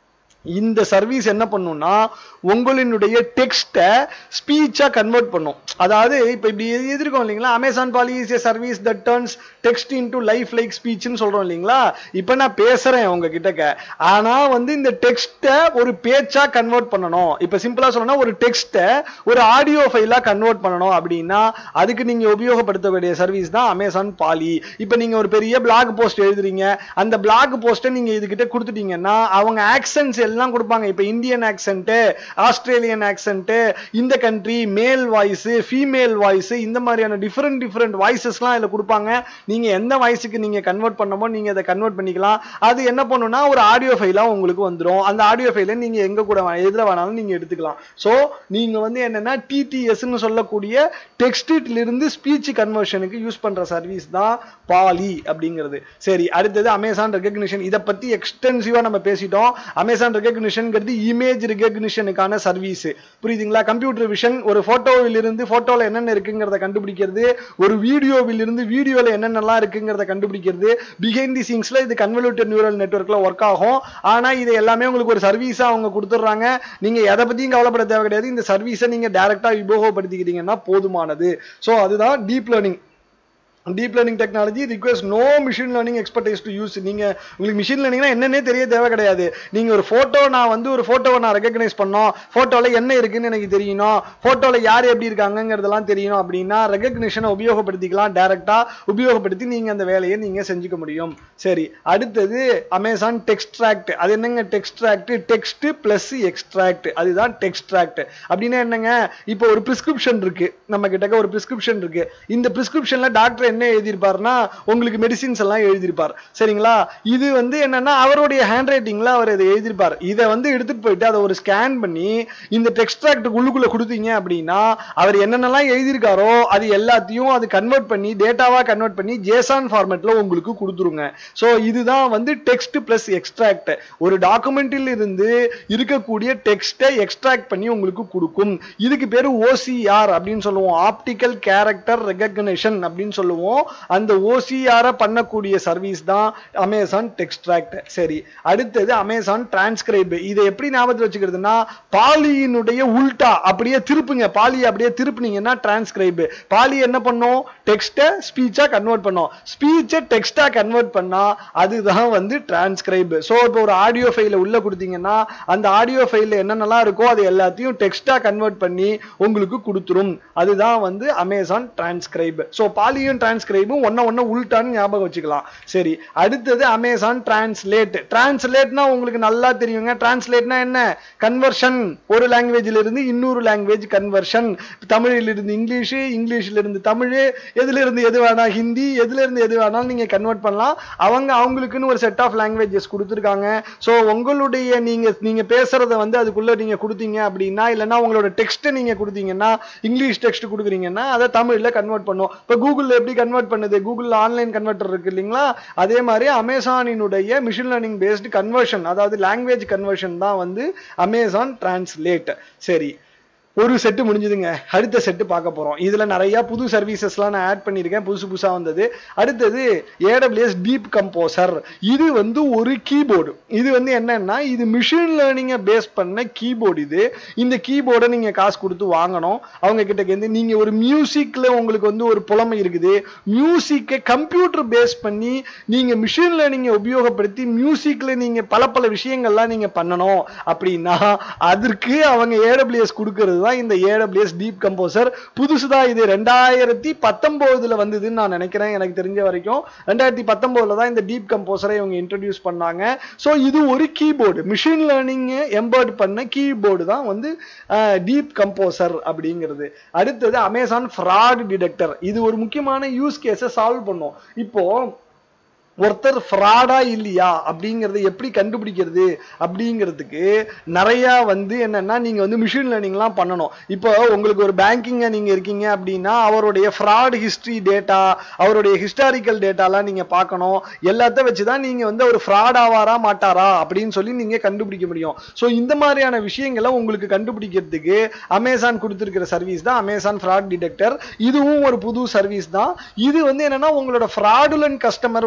இந்த சர்வீஸ் என்ன பண்ணும்னா உங்களினுடைய டெக்ஸ்ட்டை ஸ்பீச்சா கன்வெர்ட் பண்ணும் அதாவது இப்போ இப்படி எதிர்க்கோம் இல்லைங்களா Amazon Polly is a service that turns text into lifelike ஸ்பீச்னு சொல்றோம் இல்லைங்களா இப்போ நான் பேசுறேன் உங்க கிட்டக்க ஆனா வந்து இந்த டெக்ஸ்ட்டை ஒரு பேச்சா கன்வெர்ட் பண்ணணும் இப்போ சிம்பிளா சொல்லணும்னா ஒரு டெக்ஸ்ட்டை ஒரு ஆடியோ ஃபைலா கன்வெர்ட் பண்ணணும் அப்படின்னா அதுக்கு நீங்க உபயோகப்படுத்தக்கூடிய சர்வீஸ் தான் அமேசான் பாலி இப்போ நீங்க ஒரு பெரிய பிளாக் போஸ்ட் எழுதுறீங்க அந்த பிளாக் போஸ்ட்டை நீங்க இதுகிட்ட கொடுத்துட்டீங்கன்னா அவங்க ஆக்சன்ஸ் எல்லாம் கொடுப்பாங்க இப்போ இந்தியன் ஆக்சென்ட் ஆஸ்திரேலியன் ஆக்சென்ட் இந்த country male voice female voice இந்த மாதிரியான டிஃப்ரெண்ட் டிஃப்ரெண்ட் வாய்ஸஸ்லாம் இதில் கொடுப்பாங்க நீங்க எந்த வாய்ஸுக்கு நீங்க கன்வெர்ட் பண்ணமோ நீங்க அதை கன்வெர்ட் பண்ணிக்கலாம் அது என்ன பண்ணுன்னா ஒரு ஆடியோ ஃபைலா உங்களுக்கு வந்துடும் அந்த ஆடியோ ஃபைலை நீங்க எங்க கூட வே- எதுல வேணாலும் நீங்க எடுத்துக்கலாம் ஸோ நீங்க வந்து என்னன்னா டிடிஎஸ்ன்னு சொல்லக்கூடிய டெக்ஸ்ட்ல இருந்து ஸ்பீச் கன்வர்ஷனுக்கு யூஸ் பண்ற சர்வீஸ் தான் பாலி அப்படிங்கிறது சரி அடுத்தது அமேசான் ரெகக்னிஷன் இதை பத்தி எக்ஸ்டென்சிவா நம்ம பேசிட்டோம் அமேசான் ரெகக்னிஷன்ங்கிறது இமேஜ் ரெகக்னிஷனுக்கான சர்வீஸ் புரியுதுங்களா கம்ப்யூட்டர் விஷன் ஒரு போட்டோவில் இருந்து போட்டோல என்னென்ன இருக்குங்கிறத கண்டுபிடிக்கிறது ஒரு வீடியோவில் இருந்து வீடியோல என்னென்னலாம் இருக்குங்கிறத கண்டுபிடிக்கிறது பிஹைண்ட் தி சீன்ஸ்ல இது கன்வல்யூட்டட் நியூரல் நெட்வொர்க்ல ஒர்க் ஆகும் ஆனா இது எல்லாமே உங்களுக்கு ஒரு சர்வீஸா அவங்க கொடுத்துட்றாங்க நீங்க எதை பத்தியும் கவலைப்பட தேவை கிடையாது இந்த சர்வீஸை நீங்க டைரக்டா உபயோகப்படுத்திக்கிட்டீங்கன்னா போதுமானது ஸோ அதுதான் deep learning deep learning technology request no machine learning expertise to use நீங்க உங்களுக்கு மிஷின் லேர்னிங்னா என்னன்னே தெரிய தேவை கிடையாது நீங்க ஒரு போட்டோ நான் வந்து ஒரு போட்டோவை நான் ரெகக்னைஸ் பண்ணோம் போட்டோல என்ன இருக்குன்னு எனக்கு தெரியணும் போட்டோல யார் எப்படி இருக்காங்கங்கிறதெல்லாம் தெரியணும் அப்படின்னா ரெகக்னிஷனை உபயோகப்படுத்திக்கலாம் டைரக்டா உபயோகப்படுத்தி நீங்க அந்த வேலையை நீங்க செஞ்சுக்க முடியும் சரி அடுத்தது அமேசான் டெக்ஸ்ட்ராக்ட் அது என்னங்க டெக்ஸ்ட்ராக்ட் டெக்ஸ்ட் பிளஸ் எக்ஸ்ட்ராக்ட் அதுதான் டெக்ஸ்ட்ராக்ட் அப்படின்னா என்னங்க இப்போ ஒரு பிரிஸ்கிரிப்ஷன் இருக்கு நம்ம கிட்டக்க ஒரு பிரிஸ்கிரிப்ஷன் இருக்கு இந்த பிரிஸ்கிரிப்ஷன்ல டாக்டர் என்ன எழுதியிருப்பாருன்னா உங்களுக்கு மெடிசின்ஸ் எல்லாம் எழுதியிருப்பார் சரிங்களா இது வந்து என்னன்னா அவருடைய ஹேண்ட் ரைட்டிங்ல அவர் இதை எழுதியிருப்பார் இதை வந்து எடுத்துட்டு போயிட்டு அதை ஒரு ஸ்கேன் பண்ணி இந்த டெக்ஸ்ட்ராக்ட் உள்ளுக்குள்ள கொடுத்தீங்க அப்படின்னா அவர் என்னென்னலாம் எழுதியிருக்காரோ அது எல்லாத்தையும் அது கன்வெர்ட் பண்ணி டேட்டாவா கன்வெர்ட் பண்ணி ஜேசான் ஃபார்மேட்ல உங்களுக்கு கொடுத்துருங்க ஸோ இதுதான் வந்து டெக்ஸ்ட் பிளஸ் எக்ஸ்ட்ராக்ட் ஒரு டாக்குமெண்ட்டில் இருந்து இருக்கக்கூடிய டெக்ஸ்ட்டை எக்ஸ்ட்ராக்ட் பண்ணி உங்களுக்கு கொடுக்கும் இதுக்கு பேரு ஓசிஆர் அப்படின்னு சொல்லுவோம் ஆப்டிக்கல் கேரக்டர் ரெகக்னிஷன் அப்படின்னு சொல்லுவோம் அந்த ஓசிஆர பண்ணக்கூடிய சர்வீஸ் தான் அமேசான் டெக்ஸ்ட்ராக்ட் சரி அடுத்தது அமேசான் டிரான்ஸ்கிரைப் இதை எப்படி ஞாபகத்தில் வச்சுக்கிறதுனா பாலியினுடைய உல்டா அப்படியே திருப்புங்க பாலியை அப்படியே திருப்புனீங்கன்னா டிரான்ஸ்கிரைப் பாலி என்ன பண்ணும் டெக்ஸ்ட்டை ஸ்பீச்சா கன்வெர்ட் பண்ணும் ஸ்பீச்சை டெக்ஸ்டா கன்வெர்ட் பண்ணா அதுதான் வந்து டிரான்ஸ்கிரைப் ஸோ இப்போ ஒரு ஆடியோ ஃபைல உள்ள கொடுத்தீங்கன்னா அந்த ஆடியோ ஃபைல்ல என்னென்னலாம் இருக்கோ அது எல்லாத்தையும் டெக்ஸ்டா கன்வெர்ட் பண்ணி உங்களுக்கு கொடுத்துரும் அதுதான் வந்து அமேசான் டிரான்ஸ்கிரைப் ஸோ பாலியும் டிரான்ஸ்கிரைபும் ஒன்ன ஒன்ன உள்டான்னு ஞாபகம் வச்சுக்கலாம் சரி அடுத்தது அமேசான் டிரான்ஸ்லேட் டிரான்ஸ்லேட்னா உங்களுக்கு நல்லா தெரியுங்க டிரான்ஸ்லேட்னா என்ன கன்வர்ஷன் ஒரு லாங்குவேஜ்ல இருந்து இன்னொரு லாங்குவேஜ் கன்வர்ஷன் தமிழில் இருந்து இங்கிலீஷ் இங்கிலீஷ்ல இருந்து தமிழ் எதுல இருந்து எது வேணா ஹிந்தி எதுல இருந்து எது வேணாலும் நீங்க கன்வெர்ட் பண்ணலாம் அவங்க அவங்களுக்குன்னு ஒரு செட் ஆஃப் லாங்குவேஜஸ் கொடுத்துருக்காங்க ஸோ உங்களுடைய நீங்க நீங்க பேசுறத வந்து அதுக்குள்ள நீங்க கொடுத்தீங்க அப்படின்னா இல்லைன்னா உங்களோட டெக்ஸ்ட்டை நீங்க கொடுத்தீங்கன்னா இங்கிலீஷ் டெக்ஸ்ட் கொடுக்குறீங்கன்னா அதை தமிழ்ல கன்வெர்ட் பண்ணும் இப்போ கூகுளில் எப்படி கன்வெர்ட் பண்ணுது கூகுளில் ஆன்லைன் கன்வெர்ட்டர் இருக்கு இல்லைங்களா அதே மாதிரி அமேசானினுடைய மிஷின் லேர்னிங் பேஸ்டு கன்வர்ஷன் அதாவது லாங்குவேஜ் கன்வர்ஷன் தான் வந்து அமேசான் டிரான்ஸ்லேட் சரி ஒரு செட்டு முடிஞ்சுதுங்க அடுத்த செட்டு பார்க்க போறோம் இதுல நிறைய புது சர்வீசஸ்லாம் நான் ஆட் பண்ணியிருக்கேன் புதுசு புதுசா வந்தது அடுத்தது ஏடபிள்யூஎஸ் டீப் கம்போசர் இது வந்து ஒரு கீபோர்டு இது வந்து என்னன்னா இது மிஷின் லேர்னிங்கை பேஸ் பண்ண கீபோர்டு இது இந்த கீபோர்டை நீங்க காசு கொடுத்து வாங்கணும் அவங்க கிட்ட இருந்து நீங்க ஒரு மியூசிக்ல உங்களுக்கு வந்து ஒரு புலமை இருக்குது மியூசிக்கை கம்ப்யூட்டர் பேஸ் பண்ணி நீங்க மிஷின் லேர்னிங்கை உபயோகப்படுத்தி மியூசிக்ல நீங்க பல பல விஷயங்கள்லாம் நீங்க பண்ணணும் அப்படின்னா அதற்கு அவங்க ஏடபிள்யூஎஸ் கொடுக்கறது தான் இந்த ஏடபிள்யூஎஸ் டீப் கம்போசர் புதுசுதான் இது ரெண்டாயிரத்தி பத்தொன்பதுல வந்ததுன்னு நான் நினைக்கிறேன் எனக்கு தெரிஞ்ச வரைக்கும் ரெண்டாயிரத்தி பத்தொன்பதுல தான் இந்த டீப் கம்போசரை இவங்க இன்ட்ரடியூஸ் பண்ணாங்க ஸோ இது ஒரு கீபோர்டு மிஷின் லேர்னிங் எம்பர்ட் பண்ண கீபோர்டு தான் வந்து டீப் கம்போசர் அப்படிங்கிறது அடுத்தது அமேசான் ஃப்ராட் டிடெக்டர் இது ஒரு முக்கியமான யூஸ் கேஸை சால்வ் பண்ணும் இப்போ ஒருத்தர் ஃப்ராடா இல்லையா அப்படிங்கறத எப்படி கண்டுபிடிக்கிறது அப்படிங்கிறதுக்கு நிறைய வந்து என்னன்னா நீங்க வந்து மிஷின் லேர்னிங்லாம் பண்ணணும் இப்போ உங்களுக்கு ஒரு பேங்கிங்க நீங்க இருக்கீங்க அப்படின்னா அவருடைய ஃப்ராட் ஹிஸ்டரி டேட்டா அவருடைய ஹிஸ்டாரிக்கல் டேட்டாலாம் நீங்க பார்க்கணும் எல்லாத்த வச்சு தான் நீங்க வந்து ஒரு ஃப்ராட் ஆவாரா மாட்டாரா அப்படின்னு சொல்லி நீங்க கண்டுபிடிக்க முடியும் ஸோ இந்த மாதிரியான விஷயங்களை உங்களுக்கு கண்டுபிடிக்கிறதுக்கு அமேசான் கொடுத்துருக்கிற சர்வீஸ் தான் அமேசான் ஃப்ராட் டிடெக்டர் இதுவும் ஒரு புது சர்வீஸ் தான் இது வந்து என்னன்னா உங்களோட ஃப்ராடுலன் கஸ்டமர் உங்களுக்கு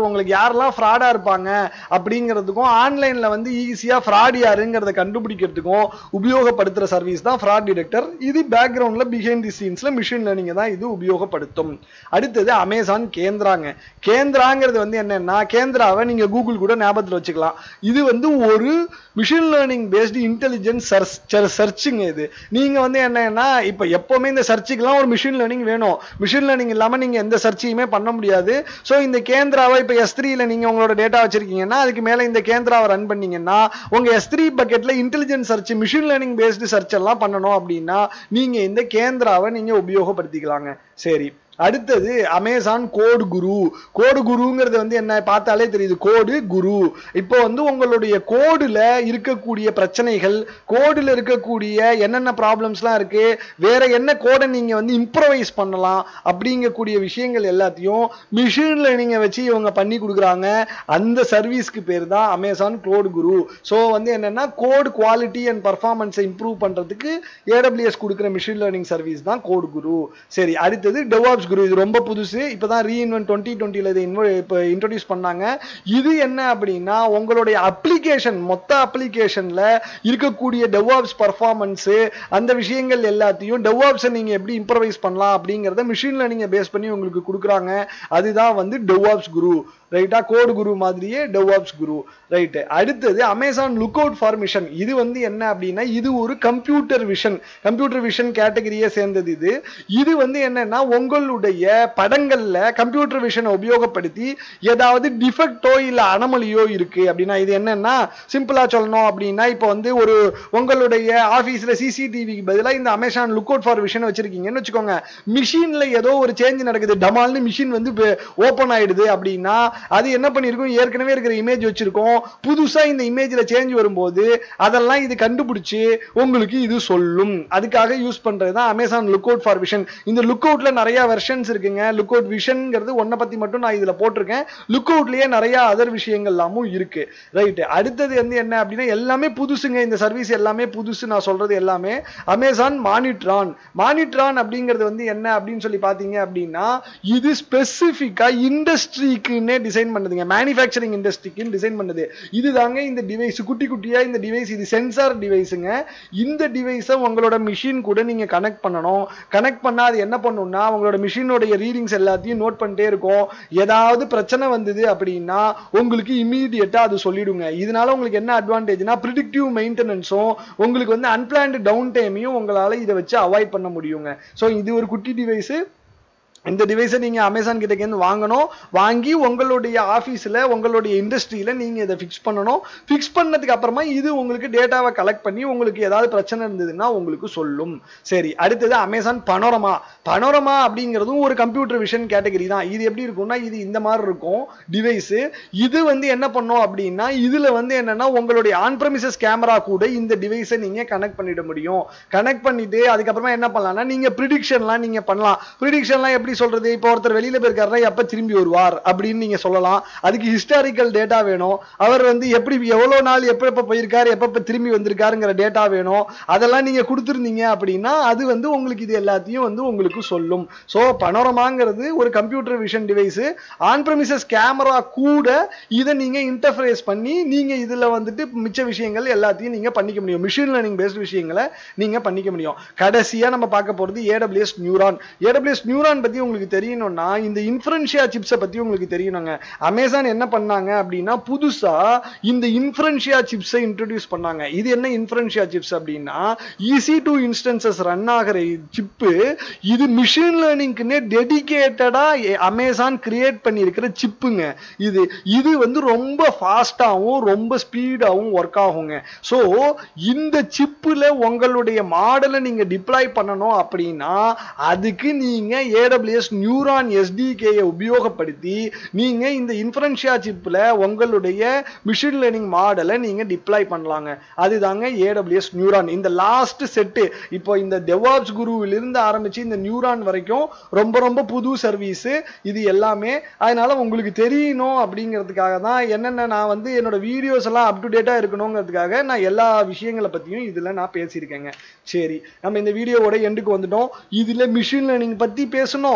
யாரெல்லாம் ஃப்ராடா இருப்பாங்க அப்படிங்கிறதுக்கும் ஆன்லைன்ல வந்து ஈஸியா ஃப்ராட் யாருங்கிறத கண்டுபிடிக்கிறதுக்கும் உபயோகப்படுத்துற சர்வீஸ் தான் ஃப்ராட் டிடெக்டர் இது பேக்ரவுண்ட்ல பிஹைண்ட் தி சீன்ஸ்ல மிஷின் லேர்னிங் தான் இது உபயோகப்படுத்தும் அடுத்தது அமேசான் கேந்திராங்க கேந்திராங்கிறது வந்து என்னன்னா கேந்திராவை நீங்க கூகுள் கூட ஞாபகத்தில் வச்சுக்கலாம் இது வந்து ஒரு machine learning based intelligence search சர்ச்சுங்க இது நீங்க வந்து என்னன்னா இப்போ எப்பவுமே இந்த சர்ச்சுக்கெல்லாம் ஒரு மிஷின் லேர்னிங் வேணும் மிஷின் லேர்னிங் இல்லாம நீங்க எந்த சர்ச்சையுமே பண்ண முடியாது ஸோ இந்த கேந்திராவை இப்போ எஸ் த்ரீல நீங்க உங்களோட டேட்டா வச்சிருக்கீங்கன்னா அதுக்கு மேல இந்த கேந்திராவை ரன் பண்ணீங்கன்னா உங்க எஸ் த்ரீ பக்கெட்ல intelligence search machine learning based search எல்லாம் பண்ணணும் அப்படின்னா நீங்க இந்த கேந்திராவை நீங்க உபயோகப்படுத்திக்கலாங்க சரி அடுத்தது அமேசான் கோடு குரு கோடு குருங்கிறது வந்து என்ன பார்த்தாலே தெரியுது கோடு குரு இப்போ வந்து உங்களுடைய கோடுல இருக்கக்கூடிய பிரச்சனைகள் கோடுல இருக்கக்கூடிய என்னென்ன ப்ராப்ளம்ஸ்லாம் இருக்கு வேற என்ன கோடை நீங்க வந்து இம்ப்ரவைஸ் பண்ணலாம் அப்படிங்கக்கூடிய விஷயங்கள் எல்லாத்தையும் மிஷின் லேர்னிங்கை வச்சு இவங்க பண்ணி கொடுக்குறாங்க அந்த சர்வீஸ்க்கு பேர் தான் அமேசான் கோடு குரு ஸோ வந்து என்னன்னா கோட் குவாலிட்டி அண்ட் பர்ஃபார்மன்ஸை இம்ப்ரூவ் பண்றதுக்கு ஏடபிள்யூஎஸ் கொடுக்குற மிஷின் லேர்னிங் சர்வீஸ் தான் கோடு குரு சரி அடுத்தது டெவாப்ஸ் குரு இது ரொம்ப புதுசு இப்பதான் ரீஇன்வென்ட் டுவெண்ட்டி டுவெண்ட்டில இதை இப்போ இன்ட்ரோடியூஸ் பண்ணாங்க இது என்ன அப்படின்னா உங்களுடைய அப்ளிகேஷன் மொத்த அப்ளிகேஷன்ல இருக்கக்கூடிய டெவாப்ஸ் பர்ஃபார்மன்ஸ் அந்த விஷயங்கள் எல்லாத்தையும் டெவாப்ஸை நீங்க எப்படி இம்ப்ரவைஸ் பண்ணலாம் அப்படிங்கறத மிஷின் லேர்னிங்கை பேஸ் பண்ணி உங்களுக்கு கொடுக்குறாங்க அதுதான் வந்து டெவாப்ஸ் குரு ரைட்டா கோடு குரு மாதிரியே டெவாப்ஸ் குரு ரைட்டு அடுத்தது Amazon look out for mission இது வந்து என்ன அப்படின்னா இது ஒரு கம்ப்யூட்டர் விஷன் கம்ப்யூட்டர் விஷன் கேட்டகரியே சேர்ந்தது இது இது வந்து என்னன்னா உங்களுடைய படங்கள்ல கம்ப்யூட்டர் விஷனை உபயோகப்படுத்தி ஏதாவது டிஃபெக்டோ இல்ல அனமலியோ இருக்கு அப்படின்னா இது என்னன்னா சிம்பிளா சொல்லணும் அப்படின்னா இப்போ வந்து ஒரு உங்களுடைய ஆபீஸ்ல சிசிடிவிக்கு பதிலாக இந்த Amazon look out for vision வச்சிருக்கீங்கன்னு வச்சுக்கோங்க மிஷின்ல ஏதோ ஒரு சேஞ்ச் நடக்குது டமால்னு மிஷின் வந்து ஓப்பன் ஆயிடுது அப்படின்னா அது என்ன பண்ணிருக்கும் ஏற்கனவே இருக்கிற இமேஜ் வச்சிருக்கோம் புதுசா இந்த இமேஜ்ல சேஞ்ச் வரும்போது அதெல்லாம் இது கண்டுபிடிச்சு உங்களுக்கு இது சொல்லும் அதுக்காக யூஸ் பண்றது தான் Amazon look out for vision இந்த லுக் அவுட்ல நிறைய வெர்ஷன்ஸ் இருக்குங்க லுக் அவுட் விஷன்ங்கிறது ஒன்ன பத்தி மட்டும் நான் இதுல போட்டிருக்கேன் லுக் அவுட்லயே நிறைய அதர் விஷயங்கள் எல்லாமும் இருக்கு ரைட் அடுத்தது வந்து என்ன அப்படின்னா எல்லாமே புதுசுங்க இந்த சர்வீஸ் எல்லாமே புதுசு நான் சொல்றது எல்லாமே அமேசான் மானிட்ரான் மானிட்ரான் அப்படிங்கிறது வந்து என்ன அப்படின்னு சொல்லி பாத்தீங்க அப்படின்னா இது ஸ்பெசிபிக்கா இண்டஸ்ட்ரிக்குன்னே டிசைன் பண்ணுதுங்க மேனுஃபேக்சரிங் இண்டஸ்ட்ரிக்குன்னு டிசைன் பண்ணுது இதுதாங்க இந்த டிவைஸ் குட்டி குட்டியா இந்த டிவைஸ் இது சென்சார் டிவைஸுங்க இந்த டிவைஸை உங்களோட மிஷின் கூட நீங்க கனெக்ட் பண்ணணும் கனெக்ட் பண்ணா அது என்ன பண்ணும்னா உங்களோட மிஷினோடைய ரீடிங்ஸ் எல்லாத்தையும் நோட் பண்ணிட்டே இருக்கும் ஏதாவது பிரச்சனை வந்தது அப்படின்னா உங்களுக்கு இமீடியட்டா அது சொல்லிடுங்க இதனால உங்களுக்கு என்ன அட்வான்டேஜ்னா ப்ரிடிக்டிவ் மெயின்டெனன்ஸும் உங்களுக்கு வந்து அன்பிளான்டு டவுன் டைமையும் உங்களால இதை வச்சு அவாய்ட் பண்ண முடியுங்க ஸோ இது ஒரு குட்டி டிவைஸ் இந்த டிவைஸை நீங்க அமேசான் கிட்டேருந்து வாங்கணும் வாங்கி உங்களுடைய ஆஃபீஸில் உங்களுடைய இண்டஸ்ட்ரியில நீங்க இதை ஃபிக்ஸ் பண்ணணும் ஃபிக்ஸ் பண்ணதுக்கு அப்புறமா இது உங்களுக்கு டேட்டாவை கலெக்ட் பண்ணி உங்களுக்கு ஏதாவது பிரச்சனை இருந்ததுன்னா உங்களுக்கு சொல்லும் சரி அடுத்தது அமேசான் பனோரமா பனோரமா அப்படிங்கிறதும் ஒரு கம்ப்யூட்டர் விஷன் கேட்டகரி தான் இது எப்படி இருக்கும்னா இது இந்த மாதிரி இருக்கும் டிவைஸ் இது வந்து என்ன பண்ணும் அப்படின்னா இதுல வந்து என்னன்னா உங்களுடைய ஆன் பிரமிசஸ் கேமரா கூட இந்த டிவைஸை நீங்க கனெக்ட் பண்ணிட முடியும் கனெக்ட் பண்ணிட்டு அதுக்கப்புறமா என்ன பண்ணலாம்னா நீங்க ப்ரிடிக்ஷன்லாம் நீங்க பண்ணலாம் ப்ரிடிக்ஷன்லாம் எப்படி சொல்றது இப்போ ஒருத்தர் வெளியில போயிருக்காருன்னா எப்ப திரும்பி வருவார் அப்படின்னு நீங்க சொல்லலாம் அதுக்கு ஹிஸ்டாரிக்கல் டேட்டா வேணும் அவர் வந்து எப்படி எவ்வளவு நாள் எப்ப எப்ப போயிருக்காரு எப்ப எப்ப திரும்பி வந்திருக்காருங்கிற டேட்டா வேணும் அதெல்லாம் நீங்க கொடுத்துருந்தீங்க அப்படின்னா அது வந்து உங்களுக்கு இது எல்லாத்தையும் வந்து உங்களுக்கு சொல்லும் ஸோ பனோரமாங்கிறது ஒரு computer vision device on premises camera கூட இதை நீங்க இன்டர்ஃபேஸ் பண்ணி நீங்க இதுல வந்துட்டு மிச்ச விஷயங்கள் எல்லாத்தையும் நீங்க பண்ணிக்க முடியும் மிஷின் லேர்னிங் பேஸ்ட் விஷயங்களை நீங்க பண்ணிக்க முடியும் கடைசியா நம்ம பார்க்க போறது ஏடபிள்யூஎஸ் நியூரான் ஏடபிள்யூஎஸ் நியூரான் பத்தி உங்களுக்கு தெரியணும்னா இந்த இன்ஃபரன்ஷியா சிப்ஸை பத்தி உங்களுக்கு தெரியணுங்க அமேசான் என்ன பண்ணாங்க அப்படின்னா புதுசா இந்த இன்ஃபரன்ஷியா சிப்ஸை இன்ட்ரடியூஸ் பண்ணாங்க இது என்ன இன்ஃபரன்ஷியா சிப்ஸ் அப்படின்னா ஈஸி டு இன்ஸ்டன்சஸ் ரன் ஆகிற சிப்பு இது மிஷின் லேர்னிங்க்குன்னே டெடிகேட்டடா அமேசான் கிரியேட் பண்ணியிருக்கிற சிப்புங்க இது இது வந்து ரொம்ப ஃபாஸ்டாகவும் ரொம்ப ஸ்பீடாகவும் ஒர்க் ஆகுங்க ஸோ இந்த சிப்பில் உங்களுடைய மாடலை நீங்க டிப்ளாய் பண்ணணும் அப்படின்னா அதுக்கு நீங்க ஏடபிள்யூஎஸ் நியூரான் எஸ்டிகேயை உபயோகப்படுத்தி நீங்க இந்த இன்ஃபரன்ஷியா சிப்ல உங்களுடைய மிஷின் லேர்னிங் மாடலை நீங்க டிப்ளாய் பண்ணலாங்க அதுதாங்க ஏடபிள்யூஎஸ் நியூரான் இந்த லாஸ்ட் செட்டு இப்போ இந்த டெவாப்ஸ் குருவிலிருந்து ஆரம்பிச்சு இந்த நியூரான் வரைக்கும் ரொம்ப ரொம்ப புது சர்வீஸ் இது எல்லாமே அதனால உங்களுக்கு தெரியணும் அப்படிங்கிறதுக்காக தான் என்னென்ன நான் வந்து என்னோட வீடியோஸ் எல்லாம் அப் டு டேட்டா இருக்கணுங்கிறதுக்காக நான் எல்லா விஷயங்களை பத்தியும் இதுல நான் பேசியிருக்கேங்க சரி நம்ம இந்த வீடியோவோட எண்டுக்கு வந்துட்டோம் இதுல மிஷின் லேர்னிங் பத்தி பேசணும்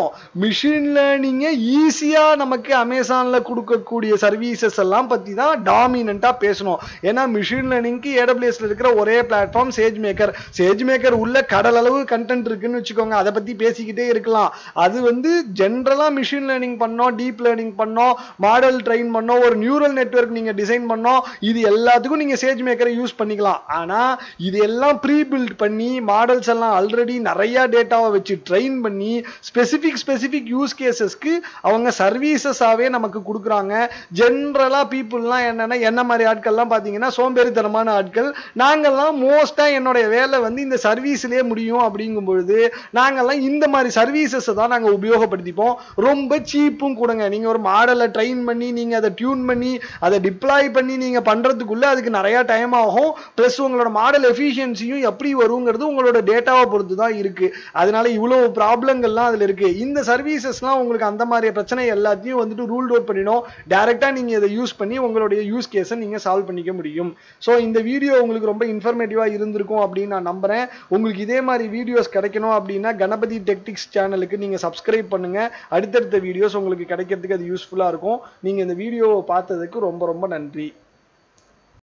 பேசுவோம் மிஷின் லேர்னிங்கை ஈஸியாக நமக்கு அமேசானில் கொடுக்கக்கூடிய சர்வீசஸ் எல்லாம் பற்றி தான் டாமினண்ட்டாக பேசணும் ஏன்னா மிஷின் லேர்னிங்க்கு ஏடபிள்யூஎஸ்ல இருக்கிற ஒரே platform SageMaker SageMaker உள்ள கடல் அளவு கண்டென்ட் இருக்குன்னு வச்சுக்கோங்க அதை பற்றி பேசிக்கிட்டே இருக்கலாம் அது வந்து ஜென்ரலாக மிஷின் லேர்னிங் பண்ணோம் டீப் லேர்னிங் பண்ணோம் மாடல் ட்ரெயின் பண்ணோம் ஒரு நியூரல் நெட்வொர்க் நீங்கள் டிசைன் பண்ணோம் இது எல்லாத்துக்கும் நீங்கள் சேஜ் மேக்கரை யூஸ் பண்ணிக்கலாம் ஆனால் இது எல்லாம் ப்ரீ பில்ட் பண்ணி மாடல்ஸ் எல்லாம் ஆல்ரெடி நிறைய டேட்டாவை வச்சு ட்ரெயின் பண்ணி ஸ்பெசிஃபிக் ஸ்பெசிஃபிக் யூஸ் கேசஸ்க்கு அவங்க சர்வீசஸாகவே நமக்கு கொடுக்குறாங்க ஜென்ரலாக பீப்புளெலாம் என்னென்னா என்ன மாதிரி ஆட்கள்லாம் பார்த்தீங்கன்னா சோம்பேறித்தனமான ஆட்கள் நாங்கள்லாம் மோஸ்ட்டாக என்னுடைய வேலை வந்து இந்த சர்வீஸ்லேயே முடியும் அப்படிங்கும் பொழுது நாங்கள்லாம் இந்த மாதிரி சர்வீசஸை தான் நாங்கள் உபயோகப்படுத்திப்போம் ரொம்ப சீப்பும் கொடுங்க நீங்கள் ஒரு மாடலை ட்ரெயின் பண்ணி நீங்கள் அதை டியூன் பண்ணி அதை டிப்ளாய் பண்ணி நீங்கள் பண்ணுறதுக்குள்ளே அதுக்கு நிறையா டைம் ஆகும் ப்ளஸ் உங்களோட மாடல் எஃபிஷியன்சியும் எப்படி வருங்கிறது உங்களோட டேட்டாவை பொறுத்து தான் இருக்குது அதனால இவ்வளோ ப்ராப்ளங்கள்லாம் அதில் இருக்குது இந்த சர்வீசஸ்லாம் உங்களுக்கு அந்த மாதிரி பிரச்சனை எல்லாத்தையும் வந்துட்டு ரூல் அவுட் பண்ணிடும் டேரெக்டாக நீங்கள் இதை யூஸ் பண்ணி உங்களுடைய யூஸ் கேஸை நீங்கள் சால்வ் பண்ணிக்க முடியும் ஸோ இந்த வீடியோ உங்களுக்கு ரொம்ப இன்ஃபர்மேட்டிவாக இருந்திருக்கும் அப்படின்னு நான் நம்புகிறேன் உங்களுக்கு இதே மாதிரி வீடியோஸ் கிடைக்கணும் அப்படின்னா கணபதி டெக்டிக்ஸ் சேனலுக்கு நீங்கள் சப்ஸ்கிரைப் பண்ணுங்கள் அடுத்தடுத்த வீடியோஸ் உங்களுக்கு கிடைக்கிறதுக்கு அது யூஸ்ஃபுல்லாக இருக்கும் நீங்கள் இந்த வீடியோவை பார்த்ததுக்கு ரொம்ப ரொம்ப நன்றி